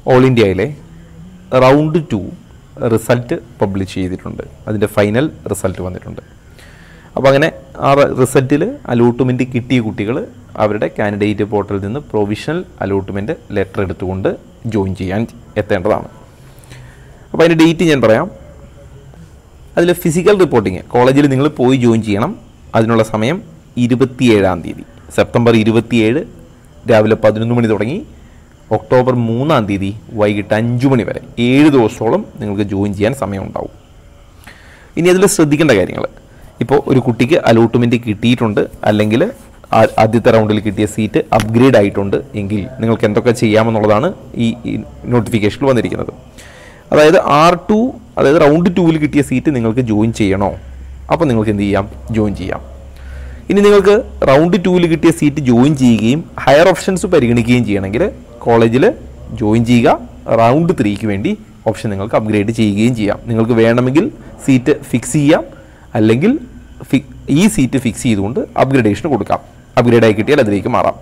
all ഇന്ത്യയിലെ round two result publish ചെയ്തിട്ടുണ്ട് അതിൻ്റെ ഫൈനൽ റിസൾട്ട് വന്നിട്ടുണ്ട് അപ്പോൾ അങ്ങനെ ആ റിസൾട്ടിൽ അലോട്ട്മെൻറ്റ് കിട്ടിയ കുട്ടികൾ അവരുടെ കാൻഡിഡേറ്റ് പോർട്ടലിൽ നിന്ന് പ്രൊവിഷണൽ അലോട്ട്മെൻറ്റ് ലെറ്റർ എടുത്തുകൊണ്ട് ജോയിൻ ചെയ്യാൻ എത്തേണ്ടതാണ് അപ്പോൾ അതിൻ്റെ ഡേറ്റ് ഞാൻ പറയാം അതിൽ ഫിസിക്കൽ റിപ്പോർട്ടിങ് കോളേജിൽ നിങ്ങൾ പോയി ജോയിൻ ചെയ്യണം അതിനുള്ള സമയം ഇരുപത്തിയേഴാം തീയതി സെപ്റ്റംബർ ഇരുപത്തിയേഴ് രാവിലെ പതിനൊന്ന് മണി തുടങ്ങി ഒക്ടോബർ മൂന്നാം തീയതി വൈകിട്ട് അഞ്ച് മണി വരെ ഏഴ് ദിവസത്തോളം നിങ്ങൾക്ക് ജോയിൻ ചെയ്യാൻ സമയമുണ്ടാവും ഇനി അതിൽ ശ്രദ്ധിക്കേണ്ട കാര്യങ്ങൾ ഇപ്പോൾ ഒരു കുട്ടിക്ക് അലോട്ട്മെൻറ്റ് കിട്ടിയിട്ടുണ്ട് അല്ലെങ്കിൽ ആ- ആദ്യത്തെ റൗണ്ടിൽ കിട്ടിയ സീറ്റ് അപ്ഗ്രേഡ് ആയിട്ടുണ്ട് എങ്കിൽ നിങ്ങൾക്ക് എന്തൊക്കെ ചെയ്യാമെന്നുള്ളതാണ് ഈ നോട്ടിഫിക്കേഷനിൽ വന്നിരിക്കുന്നത് അതായത് ആർ ടു അതായത് റൗണ്ട് ടൂവിൽ കിട്ടിയ സീറ്റ് നിങ്ങൾക്ക് ജോയിൻ ചെയ്യണോ അപ്പോൾ നിങ്ങൾക്ക് എന്ത് ചെയ്യാം ജോയിൻ ചെയ്യാം ഇനി നിങ്ങൾക്ക് റൗണ്ട് ടൂവിൽ കിട്ടിയ സീറ്റ് ജോയിൻ ചെയ്യുകയും ഹയർ ഓപ്ഷൻസ് പരിഗണിക്കുകയും ചെയ്യണമെങ്കിൽ കോളേജിൽ ജോയിൻ ചെയ്യുക റൗണ്ട് ത്രീക്ക് വേണ്ടി ഓപ്ഷൻ നിങ്ങൾക്ക് അപ്ഗ്രേഡ് ചെയ്യുകയും ചെയ്യാം നിങ്ങൾക്ക് വേണമെങ്കിൽ സീറ്റ് ഫിക്സ് ചെയ്യാം അല്ലെങ്കിൽ ഫി- ഈ സീറ്റ് ഫിക്സ് ചെയ്തുകൊണ്ട് അപ്ഗ്രേഡേഷൻ കൊടുക്കാം അപ്ഗ്രേഡ് ആയി കിട്ടിയാൽ അതിലേക്ക് മാറാം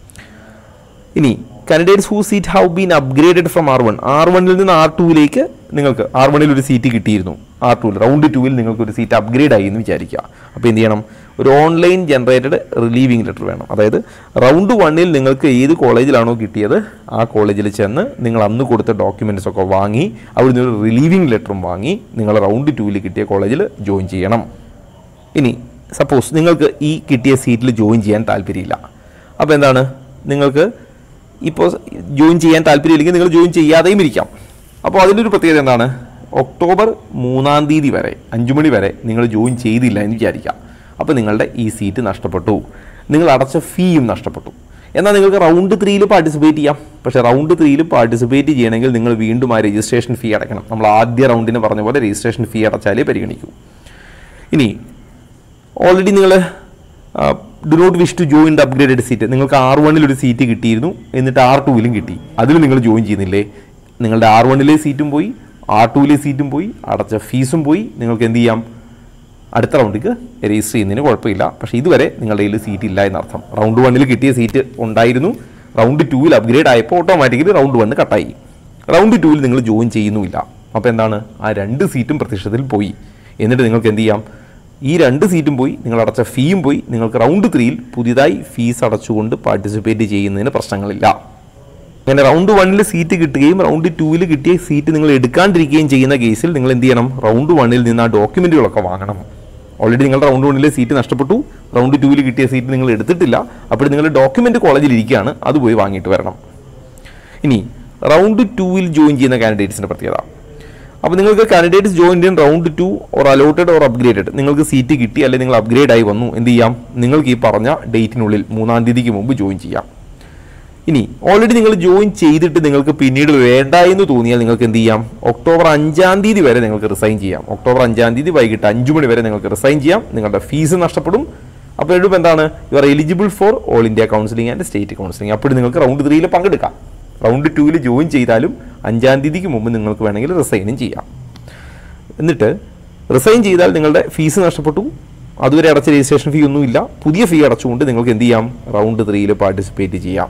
ഇനി candidates who seat have been upgraded from R one R വണ്ണിൽ നിന്ന് ആർ ടുവിലേക്ക് നിങ്ങൾക്ക് ആർ വണ്ണിൽ ഒരു സീറ്റ് കിട്ടിയിരുന്നു ആർ ടുവിൽ റൗണ്ട് ടുവിൽ നിങ്ങൾക്ക് ഒരു സീറ്റ് അപ്ഗ്രേഡ് ആയി എന്ന് വിചാരിക്കുക അപ്പോൾ എന്ത് ചെയ്യണം ഒരു ഓൺലൈൻ ജനറേറ്റഡ് റിലീവിംഗ് ലെറ്റർ വേണം അതായത് റൗണ്ട് വണ്ണിൽ നിങ്ങൾക്ക് ഏത് കോളേജിലാണോ കിട്ടിയത് ആ കോളേജിൽ ചെന്ന് നിങ്ങൾ അന്ന് കൊടുത്ത ഡോക്യുമെൻറ്റ്സ് ഒക്കെ വാങ്ങി അവിടുന്ന് ഒരു റിലീവിംഗ് ലെറ്ററും വാങ്ങി നിങ്ങൾ റൗണ്ട് ടുവിൽ കിട്ടിയ കോളേജിൽ ജോയിൻ ചെയ്യണം ഇനി സപ്പോസ് നിങ്ങൾക്ക് ഈ കിട്ടിയ സീറ്റിൽ ജോയിൻ ചെയ്യാൻ താല്പര്യമില്ല അപ്പോൾ എന്താണ് നിങ്ങൾക്ക് ഇപ്പോൾ ജോയിൻ ചെയ്യാൻ താല്പര്യമില്ലെങ്കിൽ നിങ്ങൾ ജോയിൻ ചെയ്യാതെയും ഇരിക്കാം അപ്പോൾ അതിൻ്റെ ഒരു പ്രത്യേകത എന്താണ് ഒക്ടോബർ മൂന്നാം തീയതി വരെ അഞ്ചു മണി വരെ നിങ്ങൾ ജോയിൻ ചെയ്തില്ല എന്ന് വിചാരിക്കാം അപ്പോൾ നിങ്ങളുടെ ഈ സീറ്റ് നഷ്ടപ്പെട്ടു നിങ്ങൾ അടച്ച ഫീയും നഷ്ടപ്പെട്ടു എന്നാൽ നിങ്ങൾക്ക് റൗണ്ട് ത്രീയിൽ പാർട്ടിസിപ്പേറ്റ് ചെയ്യാം പക്ഷേ റൗണ്ട് ത്രീയിൽ പാർട്ടിസിപ്പേറ്റ് ചെയ്യണമെങ്കിൽ നിങ്ങൾ വീണ്ടും ആ രജിസ്ട്രേഷൻ ഫീ അടയ്ക്കണം നമ്മൾ ആദ്യ റൗണ്ടിന് പറഞ്ഞ പോലെ രജിസ്ട്രേഷൻ ഫീ അടച്ചാലേ പരിഗണിക്കൂ ഇനി ഓൾറെഡി നിങ്ങൾ do not wish to join the upgraded seat നിങ്ങൾക്ക് ആർ വണ്ണിൽ ഒരു സീറ്റ് കിട്ടിയിരുന്നു എന്നിട്ട് ആർ ടുവിലും കിട്ടി അതിൽ നിങ്ങൾ ജോയിൻ ചെയ്യുന്നില്ലേ നിങ്ങളുടെ ആർ വണ്ണിലെ സീറ്റും പോയി ആർ ടുവിലെ സീറ്റും പോയി അടച്ച ഫീസും പോയി നിങ്ങൾക്ക് എന്ത് ചെയ്യാം അടുത്ത റൗണ്ടിക്ക് രജിസ്റ്റർ ചെയ്യുന്നതിന് കുഴപ്പമില്ല പക്ഷേ ഇതുവരെ നിങ്ങളുടെ കയ്യിൽ സീറ്റ് ഇല്ല എന്നർത്ഥം റൗണ്ട് വണ്ണിൽ കിട്ടിയ സീറ്റ് ഉണ്ടായിരുന്നു റൗണ്ട് ടൂവിൽ അപ്ഗ്രേഡ് ആയപ്പോൾ ഓട്ടോമാറ്റിക്കലി റൗണ്ട് വണ്ണ് കട്ടായി റൗണ്ട് ടൂവിൽ നിങ്ങൾ ജോയിൻ ചെയ്യുന്നുമില്ല അപ്പോൾ എന്താണ് ആ രണ്ട് സീറ്റും പ്രത്യക്ഷത്തിൽ പോയി എന്നിട്ട് നിങ്ങൾക്ക് എന്ത് ചെയ്യാം ഈ രണ്ട് സീറ്റും പോയി നിങ്ങൾ അടച്ച ഫീയും പോയി നിങ്ങൾക്ക് റൗണ്ട് ത്രീയിൽ പുതിയതായി ഫീസ് അടച്ചുകൊണ്ട് പാർട്ടിസിപ്പേറ്റ് ചെയ്യുന്നതിന് പ്രശ്നങ്ങളില്ല അങ്ങനെ റൗണ്ട് വണ്ണിൽ സീറ്റ് കിട്ടുകയും റൗണ്ട് ടൂവിൽ കിട്ടിയ സീറ്റ് നിങ്ങൾ എടുക്കാണ്ടിരിക്കുകയും ചെയ്യുന്ന കേസിൽ നിങ്ങൾ എന്ത് ചെയ്യണം റൗണ്ട് വണ്ണിൽ നിന്ന് ആ ഡോക്യുമെൻറ്റുകളൊക്കെ വാങ്ങണം ഓൾറെഡി നിങ്ങൾ റൗണ്ട് വണ്ണിലെ സീറ്റ് നഷ്ടപ്പെട്ടു റൗണ്ട് ടൂവിൽ കിട്ടിയ സീറ്റ് നിങ്ങൾ എടുത്തിട്ടില്ല അപ്പോൾ നിങ്ങളുടെ ഡോക്യുമെൻ്റ് കോളേജിൽ ഇരിക്കുകയാണ് അത് പോയി വാങ്ങിയിട്ട് വരണം ഇനി റൗണ്ട് ടൂവിൽ ജോയിൻ ചെയ്യുന്ന കാൻഡിഡേറ്റ്സിൻ്റെ പ്രത്യേകത അപ്പോൾ നിങ്ങൾക്ക് candidates join in round two or allotted or upgraded നിങ്ങൾക്ക് സീറ്റ് കിട്ടി അല്ലെങ്കിൽ നിങ്ങൾ അപ്ഗ്രേഡ് ആയി വന്നു എന്ത് ചെയ്യാം നിങ്ങൾക്ക് ഈ പറഞ്ഞ ഡേറ്റിനുള്ളിൽ മൂന്നാം തീയതിക്ക് മുമ്പ് ജോയിൻ ചെയ്യാം ഇനി ഓൾറെഡി നിങ്ങൾ ജോയിൻ ചെയ്തിട്ട് നിങ്ങൾക്ക് പിന്നീട് വേണ്ട എന്ന് തോന്നിയാൽ നിങ്ങൾക്ക് എന്ത് ചെയ്യാം ഒക്ടോബർ അഞ്ചാം തീയതി വരെ നിങ്ങൾക്ക് റിസൈൻ ചെയ്യാം ഒക്ടോബർ അഞ്ചാം തീയതി വൈകിട്ട് അഞ്ചു മണി വരെ നിങ്ങൾക്ക് റിസൈൻ ചെയ്യാം നിങ്ങളുടെ ഫീസ് നഷ്ടപ്പെടും അപ്പോൾ എഴുതുമ്പോൾ എന്താണ് you are eligible for all India counselling and state counselling അപ്പോൾ നിങ്ങൾക്ക് റൗണ്ട് ത്രീയിൽ പങ്കെടുക്കാം റൗണ്ട് ടൂവിൽ ജോയിൻ ചെയ്താലും അഞ്ചാം തീയതിക്ക് മുമ്പ് നിങ്ങൾക്ക് വേണമെങ്കിൽ റിസൈനും ചെയ്യാം എന്നിട്ട് റിസൈൻ ചെയ്താൽ നിങ്ങളുടെ ഫീസ് നഷ്ടപ്പെട്ടു അതുവരെ അടച്ച രജിസ്ട്രേഷൻ ഫീ ഒന്നുമില്ല പുതിയ ഫീ അടച്ചുകൊണ്ട് നിങ്ങൾക്ക് എന്ത് ചെയ്യാം റൗണ്ട് ത്രീയിൽ പാർട്ടിസിപ്പേറ്റ് ചെയ്യാം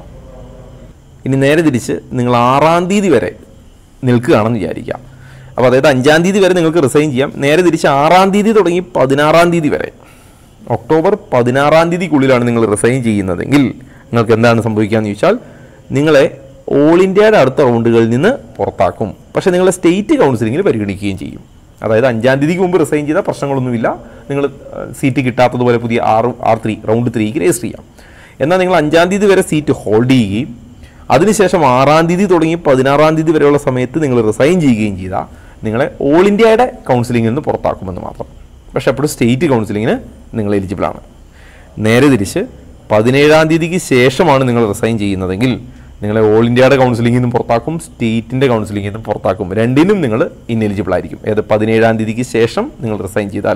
ഇനി നേരെ തിരിച്ച് നിങ്ങൾ ആറാം തീയതി വരെ നിൽക്കുകയാണെന്ന് വിചാരിക്കാം അപ്പോൾ അതായത് അഞ്ചാം തീയതി വരെ നിങ്ങൾക്ക് റിസൈൻ ചെയ്യാം നേരെ തിരിച്ച് ആറാം തീയതി തുടങ്ങി പതിനാറാം തീയതി വരെ ഒക്ടോബർ പതിനാറാം തീയതിക്കുള്ളിലാണ് നിങ്ങൾ റിസൈൻ ചെയ്യുന്നതെങ്കിൽ നിങ്ങൾക്ക് എന്താണ് സംഭവിക്കുകയെന്ന് ചോദിച്ചാൽ നിങ്ങളെ ഓൾ ഇന്ത്യയുടെ അടുത്ത റൗണ്ടുകളിൽ നിന്ന് പുറത്താക്കും പക്ഷേ നിങ്ങളെ സ്റ്റേറ്റ് കൗൺസിലിങ്ങിൽ പരിഗണിക്കുകയും ചെയ്യും അതായത് അഞ്ചാം തീയതിക്ക് മുമ്പ് റിസൈൻ ചെയ്താൽ പ്രശ്നങ്ങളൊന്നുമില്ല നിങ്ങൾ സീറ്റ് കിട്ടാത്തതുപോലെ പുതിയ ആറ് ആർ ത്രീ റൗണ്ട് ത്രീക്ക് രജിസ്റ്റർ ചെയ്യാം എന്നാൽ നിങ്ങൾ അഞ്ചാം തീയതി വരെ സീറ്റ് ഹോൾഡ് ചെയ്യുകയും അതിനുശേഷം ആറാം തീയതി തുടങ്ങി പതിനാറാം തീയതി വരെയുള്ള സമയത്ത് നിങ്ങൾ റിസൈൻ ചെയ്യുകയും ചെയ്താൽ നിങ്ങളെ ഓൾ ഇന്ത്യയുടെ കൗൺസിലിംഗിൽ നിന്ന് പുറത്താക്കുമെന്ന് മാത്രം പക്ഷെ അപ്പോഴും സ്റ്റേറ്റ് കൗൺസിലിങ്ങിന് നിങ്ങൾ എലിജിബിൾ ആണ് നേരെ തിരിച്ച് പതിനേഴാം തീയതിക്ക് ശേഷമാണ് നിങ്ങൾ റിസൈൻ ചെയ്യുന്നതെങ്കിൽ നിങ്ങളെ ഓൾ ഇന്ത്യയുടെ കൗൺസിലിംഗിൽ നിന്നും പുറത്താക്കും സ്റ്റേറ്റിൻ്റെ കൗൺസിലിംഗിൽ നിന്നും പുറത്താക്കും രണ്ടിനും നിങ്ങൾ ഇന്നെലിജിബിൾ ആയിരിക്കും ഏത് പതിനേഴാം തീയതിക്ക് ശേഷം നിങ്ങൾ റിസൈൻ ചെയ്താൽ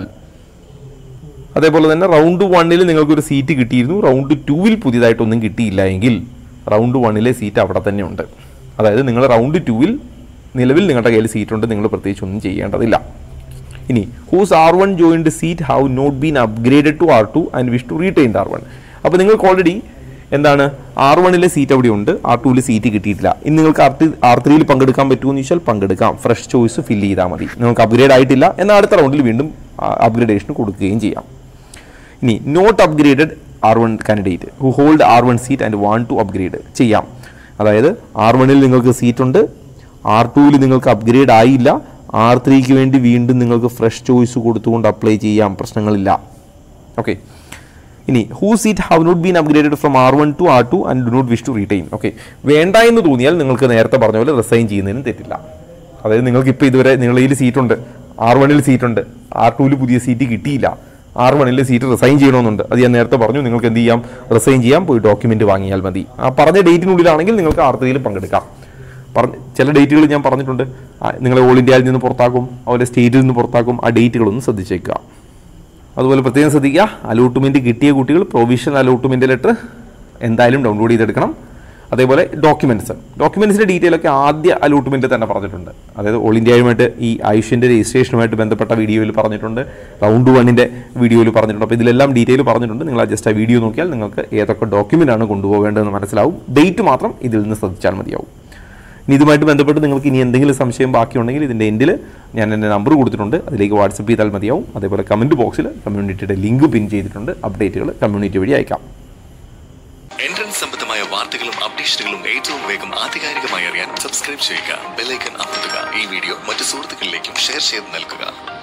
അതേപോലെ തന്നെ റൗണ്ട് വണ്ണിൽ നിങ്ങൾക്കൊരു സീറ്റ് കിട്ടിയിരുന്നു റൗണ്ട് ടൂവിൽ പുതിയതായിട്ടൊന്നും കിട്ടിയില്ല എങ്കിൽ റൗണ്ട് വണ്ണിലെ സീറ്റ് അവിടെ തന്നെ ഉണ്ട് അതായത് നിങ്ങൾ റൗണ്ട് ടൂവിൽ നിലവിൽ നിങ്ങളുടെ കയ്യിൽ സീറ്റ് ഉണ്ട് നിങ്ങൾ പ്രത്യേകിച്ച് ഒന്നും ചെയ്യേണ്ടതില്ല ഇനി whose R one joined seat have not been upgraded to R two and wish to retain R one അപ്പോൾ നിങ്ങൾക്ക് ഓൾറെഡി എന്താണ് ആർ വണ്ണിലെ സീറ്റ് അവിടെ ഉണ്ട് ആർ ടുവിൽ സീറ്റ് കിട്ടിയിട്ടില്ല ഇനി നിങ്ങൾക്ക് ആർ ത്രീ ആർ ത്രീയിൽ പങ്കെടുക്കാൻ പറ്റുമെന്ന് ചോദിച്ചാൽ പങ്കെടുക്കാം ഫ്രഷ് ചോയ്സ് ഫില്ല് ചെയ്താൽ മതി നിങ്ങൾക്ക് അപ്ഗ്രേഡ് ആയിട്ടില്ല എന്നാൽ അടുത്ത റൗണ്ടിൽ വീണ്ടും അപ്ഗ്രേഡേഷൻ കൊടുക്കുകയും ചെയ്യാം ഇനി not upgraded R one candidate who hold R one seat and want to upgrade ചെയ്യാം അതായത് ആർ വണ്ണിൽ നിങ്ങൾക്ക് സീറ്റ് ഉണ്ട് ആർ ടുവിൽ നിങ്ങൾക്ക് അപ്ഗ്രേഡ് ആയില്ല ആർ ത്രീക്ക് വേണ്ടി വീണ്ടും നിങ്ങൾക്ക് ഫ്രഷ് ചോയ്സ് കൊടുത്തുകൊണ്ട് അപ്ലൈ ചെയ്യാം പ്രശ്നങ്ങളില്ല ഓക്കെ ഇനി who seat have not been upgraded from R one to R two and do not wish to retain okay വേണ്ട എന്ന് തോന്നിയാൽ നിങ്ങൾക്ക് നേരത്തെ പറഞ്ഞ പോലെ റിസൈൻ ചെയ്യുന്നതിനും തെറ്റില്ല അതായത് നിങ്ങൾക്ക് ഇപ്പോൾ ഇതുവരെ നിങ്ങളുടെ കയ്യിൽ സീറ്റുണ്ട് ആർ വണ്ണിൽ സീറ്റുണ്ട് ആർ ടുവിൽ പുതിയ സീറ്റ് കിട്ടിയില്ല ആർ വണ്ണിൽ സീറ്റ് റിസൈൻ ചെയ്യണമെന്നുണ്ട് അത് ഞാൻ നേരത്തെ പറഞ്ഞു നിങ്ങൾക്ക് എന്ത് ചെയ്യാം റിസൈൻ ചെയ്യാം പോയി ഡോക്യുമെന്റ് വാങ്ങിയാൽ മതി ആ പറഞ്ഞ ഡേറ്റിനുള്ളിലാണെങ്കിൽ നിങ്ങൾക്ക് ആർ ത്രീയിൽ പങ്കെടുക്കാം പറഞ്ഞ ചില ഡേറ്റുകൾ ഞാൻ പറഞ്ഞിട്ടുണ്ട് ആ, നിങ്ങളെ ഓൾ ഇന്ത്യയിൽ നിന്ന് പുറത്താക്കും അതുപോലെ സ്റ്റേറ്റിൽ നിന്ന് പുറത്താക്കും ആ ഡേറ്റുകളൊന്ന് ശ്രദ്ധിച്ചേക്കുക അതുപോലെ പ്രത്യേകം ശ്രദ്ധിക്കുക അലോട്ട്മെന്റ് കിട്ടിയ കുട്ടികൾ പ്രൊവിഷണൽ അലോട്ട്മെന്റ് ലെറ്റർ എന്തായാലും ഡൗൺലോഡ് ചെയ്തെടുക്കണം അതേപോലെ ഡോക്യുമെന്റ്സ് ഡോക്യുമെന്റ്സിന്റെ ഡീറ്റെയിൽ ഒക്കെ ആദ്യ അലോട്ട്മെന്റ് തന്നെ പറഞ്ഞിട്ടുണ്ട് അതായത് ഓൾ ഇന്ത്യയുമായിട്ട് ഈ ആയുഷിന്റെ രജിസ്ട്രേഷനുമായിട്ട് ബന്ധപ്പെട്ട വീഡിയോയിൽ പറഞ്ഞിട്ടുണ്ട് റൗണ്ട് വണ്ണിന്റെ വീഡിയോയിൽ പറഞ്ഞിട്ടുണ്ട് അപ്പോൾ ഇതിലെല്ലാം ഡീറ്റെയിൽ പറഞ്ഞിട്ടുണ്ട് നിങ്ങൾ ജസ്റ്റ് ആ വീഡിയോ നോക്കിയാൽ നിങ്ങൾക്ക് ഏതൊക്കെ ഡോക്യുമെന്റ് ആണ് കൊണ്ടുപോകേണ്ടതെന്ന് മനസ്സിലാവും ഡേറ്റ് മാത്രം ഇതിൽ നിന്ന് ശ്രദ്ധിച്ചാൽ മതിയാവും ഇനി ഇതുമായിട്ട് ബന്ധപ്പെട്ട് നിങ്ങൾക്ക് ഇനി എന്തെങ്കിലും സംശയം ബാക്കിയുണ്ടെങ്കിൽ ഇതിൻ്റെ എൻഡിൽ ഞാൻ എൻ്റെ നമ്പർ കൊടുത്തിട്ടുണ്ട് അതിലേക്ക് വാട്സപ്പ് ചെയ്താൽ മതിയാവും അതേപോലെ കമൻറ്റ് ബോക്സിൽ കമ്മ്യൂണിറ്റിയുടെ ലിങ്ക് പിൻ ചെയ്തിട്ടുണ്ട് അപ്ഡേറ്റുകൾ കമ്മ്യൂണിറ്റി വഴി അയക്കാം എൻട്രൻസ് സംബന്ധമായ വാർത്തകളും അപ്ഡേഷനുകളും ഏറ്റവും വേഗം ആധികാരികമായി അറിയാൻ സബ്സ്ക്രൈബ് ചെയ്യുക ബെലൈക്കൺ അമർത്തുക ഈ വീഡിയോ മറ്റു സുഹൃത്തുക്കളിലേക്കും ഷെയർ ചെയ്ത് നൽകുക